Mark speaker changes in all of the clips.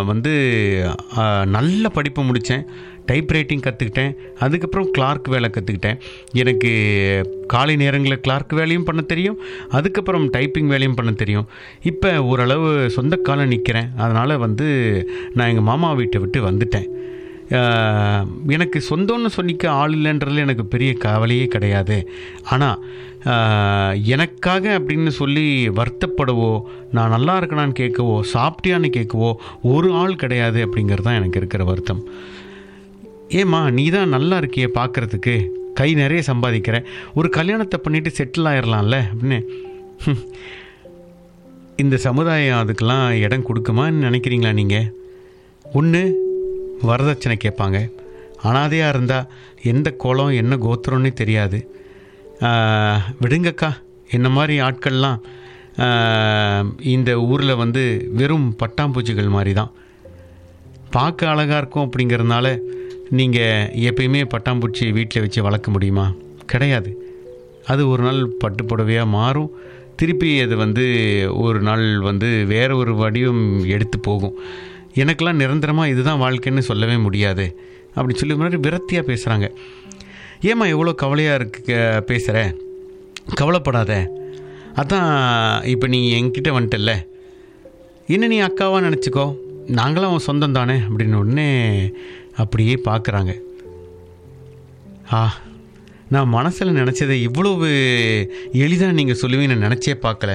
Speaker 1: வந்து ஆ, நல்ல படிப்பு முடித்தேன் டைப் ரைட்டிங் கற்றுக்கிட்டேன் அதுக்கப்புறம் கிளார்க் வேலை கற்றுக்கிட்டேன் எனக்கு காலை நேரங்களில் கிளார்க் வேலையும் பண்ண தெரியும் அதுக்கப்புறம் டைப்பிங் வேலையும் பண்ண தெரியும் இப்போ ஓரளவு சொந்த காலம் நிற்கிறேன் அதனால் வந்து நான் எங்கள் மாமா வீட்டை விட்டு வந்துட்டேன் ஆஹ், எனக்கு சொந்தம்னு சொல்லிக்க ஆள் இல்லைன்றதுல எனக்கு பெரிய கவலையே கிடையாது ஆனால் ஆஹ், எனக்காக அப்படின்னு சொல்லி வருத்தப்படவோ நான் நல்லா இருக்கணான்னு கேட்கவோ சாப்பிட்டியான்னு கேட்கவோ ஒரு ஆள் கிடையாது அப்படிங்கிறது தான் எனக்கு இருக்கிற வருத்தம் ஏம்மா நீ தான் நல்லா இருக்கியே பார்க்குறதுக்கு கை நிறைய சம்பாதிக்கிற ஒரு கல்யாணத்தை பண்ணிட்டு செட்டில் ஆயிடலாம்ல அப்படின்னு ஹம். இந்த சமுதாயம் அதுக்கெல்லாம் இடம் கொடுக்குமான்னு நினைக்கிறீங்களா நீங்கள் ஒன்று வரதட்சணை கேட்பாங்க அனாதையாக இருந்தால் எந்த குலம் என்ன கோத்திரம்னே தெரியாது ஆஹ், விடுங்கக்கா என்ன மாதிரி ஆட்கள்லாம் ஆஹ், இந்த ஊரில் வந்து வெறும் பட்டாம்பூச்சிகள் மாதிரி தான் பார்க்க அழகாக இருக்கும் அப்படிங்கிறதுனால நீங்கள் எப்பயுமே பட்டாம்பூச்சி வீட்டில் வச்சு வளர்க்க முடியுமா கிடையாது அது ஒரு நாள் பட்டு புடவையாக மாறும் திருப்பி அது வந்து ஒரு நாள் வந்து வேற ஒரு வடிவம் எடுத்து போகும் எனக்கெல்லாம் நிரந்தரமாக இதுதான் வாழ்க்கைன்னு சொல்லவே முடியாது அப்படி சொல்லி முன்னாடி விரக்தியாக பேசுகிறாங்க ஏம்மா எவ்வளோ கவலையாக இருக்கு பேசுகிற கவலைப்படாத அதான் இப்போ நீ என்கிட்ட வந்துட்டல்ல என்ன நீ அக்காவா நினச்சிக்கோ நாங்களும் அவன் சொந்தம் தானே அப்படின்னு உடனே அப்படியே பார்க்குறாங்க ஆ நான் மனசில் நினச்சதை இவ்வளவு எளிதாக நீங்கள் சொல்லுவீங்கன்னு நினச்சே பார்க்கல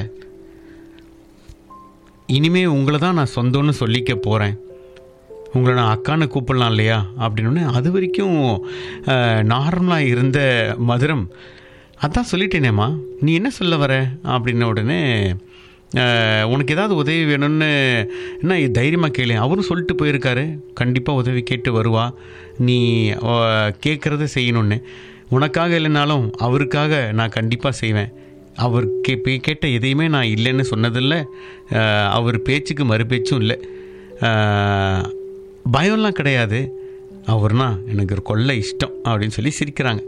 Speaker 1: இனிமே உங்களை தான் நான் சொந்தம்னு சொல்லிக்க போகிறேன் உங்களை நான் அக்கான்னு கூப்பிடலாம் இல்லையா அப்படின்னு அது வரைக்கும் நார்மலாக இருந்த மதுரம் அதான் சொல்லிட்டேனேம்மா நீ என்ன சொல்ல வர அப்படின்ன உடனே அஹ், உனக்கு ஏதாவது உதவி வேணும்னு என்ன தைரியமாக கேளு அவரும் சொல்லிட்டு போயிருக்காரு கண்டிப்பாக உதவி கேட்டு வருவா நீ கேட்குறத செய்யணும்னு உனக்காக இல்லைனாலும் அவருக்காக நான் கண்டிப்பாக செய்வேன் அவர் கே பே- கேட்ட எதையுமே நான் இல்லைன்னு சொன்னதில்லை அஹ், அவர் பேச்சுக்கு மறுபேச்சும் இல்லை அஹ், பயம்லாம் கிடையாது அவர்னா எனக்கு ஒரு கொள்ளை இஷ்டம் அப்படின்னு சொல்லி சிரிக்கிறாங்க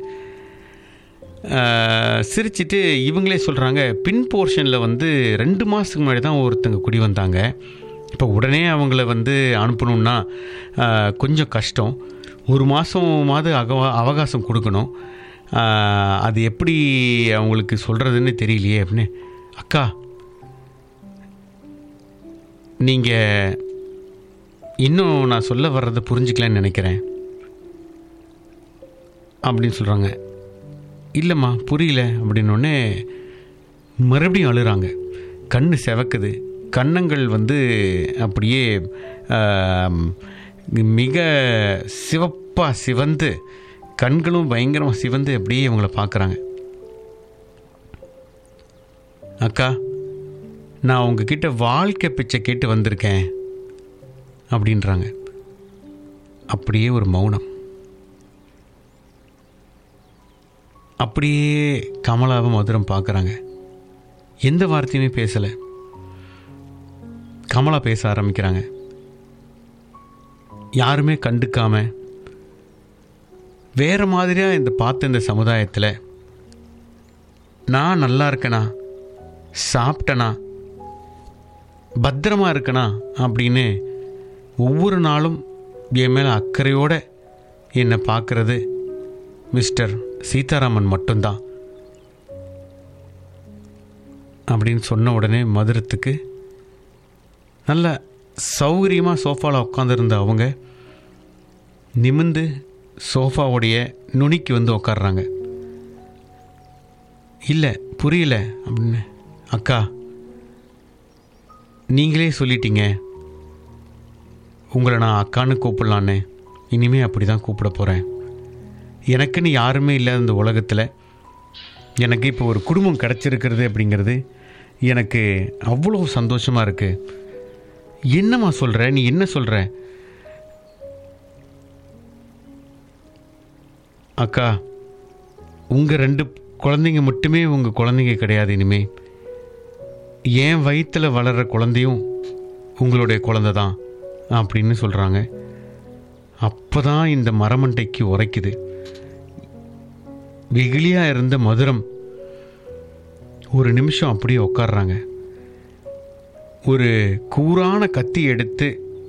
Speaker 1: அஹ், சிரிச்சிட்டு இவங்களே சொல்கிறாங்க பின் போர்ஷனில் வந்து ரெண்டு மாதத்துக்கு முன்னாடி தான் ஒருத்தங்க குடி வந்தாங்க இப்போ உடனே அவங்கள வந்து அனுப்பணும்னா அஹ், கொஞ்சம் கஷ்டம் ஒரு மாதமாவது அகவா அவகாசம் கொடுக்கணும் அஹ், அது எப்படி அவங்களுக்கு சொல்கிறதுன்னு தெரியலையே அப்படின்னு அக்கா நீங்கள் இன்னும் நான் சொல்ல வர்றதை புரிஞ்சுக்கலன்னு நினைக்கிறேன் அப்படின்னு சொல்கிறாங்க இல்லைம்மா புரியல அப்படின்னோடனே மறுபடியும் அழுறாங்க கண்ணு செவக்குது கன்னங்கள் வந்து அப்படியே ஆம், மிக சிவப்பாக சிவந்து கண்களும் பயங்கரமாக சிவந்து அப்படியே இவங்கள பார்க்குறாங்க அக்கா நான் உங்ககிட்ட வாழ்க்கை பிச்சை கேட்டு வந்திருக்கேன் அப்படின்றாங்க அப்படியே ஒரு மௌனம் அப்படியே கமலாவும் மதுரம் பார்க்குறாங்க எந்த வார்த்தையுமே பேசலை கமலா பேச ஆரம்பிக்கிறாங்க யாருமே கண்டுக்காம வேற மாதிரியாக இந்த பார்த்த இந்த சமுதாயத்தில் நான் நல்லா இருக்கேனா சாப்பிட்டனா பத்திரமா இருக்கனா அப்படின்னு ஒவ்வொரு நாளும் என் மேலே அக்கறையோட என்னை பார்க்கறது மிஸ்டர் சீதாராமன் மட்டும்தான் அப்படின்னு சொன்ன உடனே மதுரத்துக்கு நல்ல சௌகரியமாக சோஃபாவில் உட்காந்துருந்த அவங்க நிமிந்து சோஃபாவுடைய நுனிக்கு வந்து உட்காடுறாங்க இல்லை புரியல அப்படின்னு அக்கா நீங்களே சொல்லிட்டீங்க உங்களை நான் அக்கான்னு கூப்பிடலான்னு இனிமே அப்படி தான் கூப்பிட போகிறேன் எனக்குன்னு யாருமே இல்லாத இந்த உலகத்தில் எனக்கு இப்போ ஒரு குடும்பம் கிடச்சிருக்கிறது அப்படிங்கிறது எனக்கு அவ்வளோ சந்தோஷமாக இருக்குது என்னம்மா சொல்கிற நீ என்ன சொல்கிற அக்கா உங்கள் ரெண்டு குழந்தைங்க மட்டுமே உங்கள் குழந்தைங்க கிடையாது இனிமே என் வயிற்றில் வளர்கிற குழந்தையும் உங்களுடைய குழந்தை தான் அப்படின்னு சொல்கிறாங்க அப்போ தான் இந்த மரமண்டைக்கு உரைக்குது வெகுளியாக இருந்த மதுரம் ஒரு நிமிஷம் அப்படியே உட்காடுறாங்க ஒரு கூரான கத்தி எடுத்து